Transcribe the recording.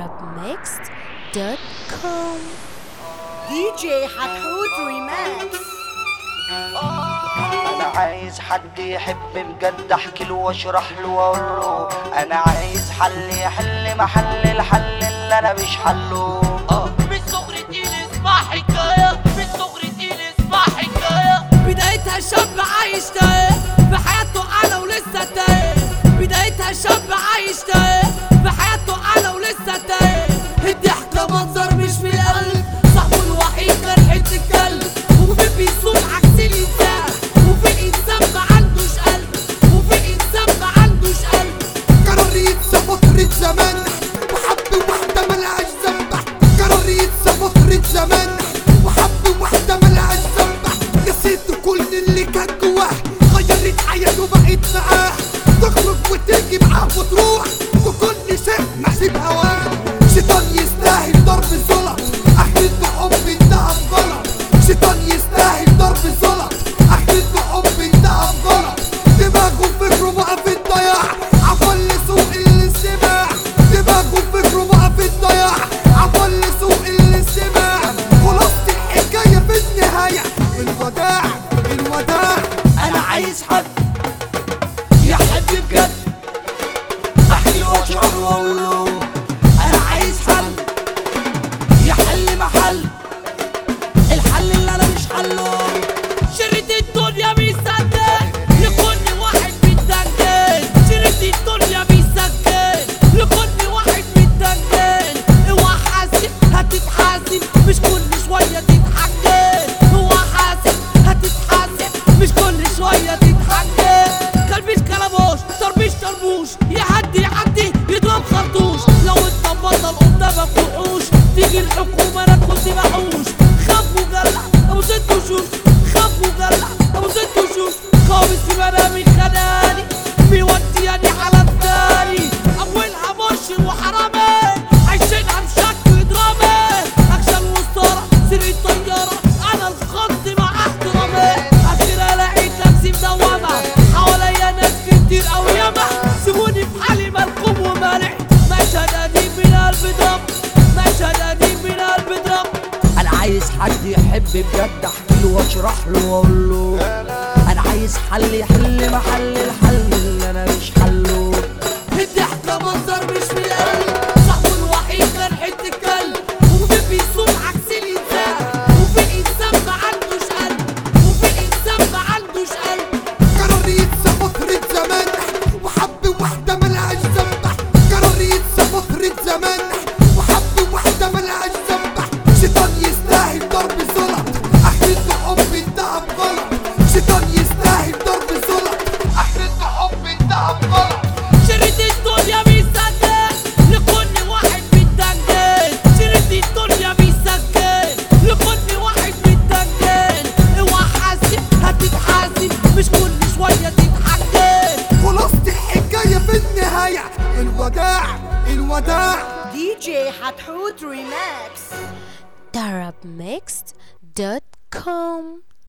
arabmixed.com دي جي حتحوت ريماكس انا عايز حد يحب بجد احكي له واشرح له واقول له انا عايز حل يحل محل الحل اللي انا مش حله من صغر تقيل اسمع حكاية من صغر تقيل اسمع حكاية بدايتها شاب عايش تايه في حياته أعلى ولسه تايه بدايتها شاب عايش تايه في حياته أعلى ولسه تايه الضحكة منظر مش في القلب صاحبه الوحيد جرحة الكلب وفي بيصوم عكس الإنسان وفي إنسان ما عندوش قلب وفي إنسان ما عندوش قلب قرر يتسى فترة زمان وحب واحدة ملهاش ذنب قرر يتسى فترة زمان وحب واحدة ملهاش ذنب نسيت كل اللي كان جواه غيرت حياته بقت معاه تخرج وتيجي معاه وتروح وكل شيء محسوب هواه شيطان يستاهل ضرب الزلط اخرت بحب الدهب غلط شيطان يستاهل ضرب الزلط اخرت بحب الدهب غلط دماغه فكره بقى في الضياع عفل سوق الاستماع دماغه فكره بقى في الضياع عفل سوق الاستماع خلاصة الحكاية في النهاية الوداع الوداع انا عايز حد يحب بجد احكي له واشرح له واقول له انا عايز حل يحل محل الحل اللي انا مش حله شريط الدنيا بيسكن لكل واحد بيتدجن شريط الدنيا بيسكن لكل واحد بيتدجن اوعى حاسب هتتحاسب مش كل شويه تتحجن هو حاسب هتتحاسب مش كل شويه تتحجن كلبش كلبوش طربيش طربوش يعدي يعدي يضرب خرطوش لو انت بطل قدامك وحوش تيجي الحكومه انا كنت بحوش خاف وجلع ابو ست وشوش خاف وجلع ابو ست وشوش خابس في منامي خداني بيوديني على الثاني اولها مرشد وحرامي عايشينها بشكل درامي اكشن وسطاره سرقة طياره انا الخط مع احترامي اخيرا لقيت نفسي مدومه حواليا ناس كتير قوي ياما سيبوني في حالي ملكوم ومالح مشهد قديم من قلب دم مشهد قديم من قلب دم انا عايز حد يحب بجد احكي له واشرح له واقول له انا عايز حل يحل محل الحل اللي انا مش حله الضحكة منظر مش في القلب صاحبه الوحيد جرحة الكلب وفي بيصوم عكس الإنسان وفي إنسان ما عندوش قلب وفي إنسان ما عندوش قلب قرر يتسى فترة زمان وحب واحدة ملهاش ذنب قرر يتسى فترة زمان وحب واحدة ملهاش ذنب شيطان يستاهل ضرب زلط اخرت بحب الدهب غلط شيطان يستاهل ضرب زلط اخرت بحب الدهب غلط شريط الدنيا بيسكن لكل واحد بيتدجن شريط الدنيا بيسكن لكل واحد بيتدجن اوعى حاسب هتتحاسب مش كل شوية تتحجن خلاصة الحكاية في النهاية الوداع الوداع دي جي حتحوت ريماكس arabmixed.com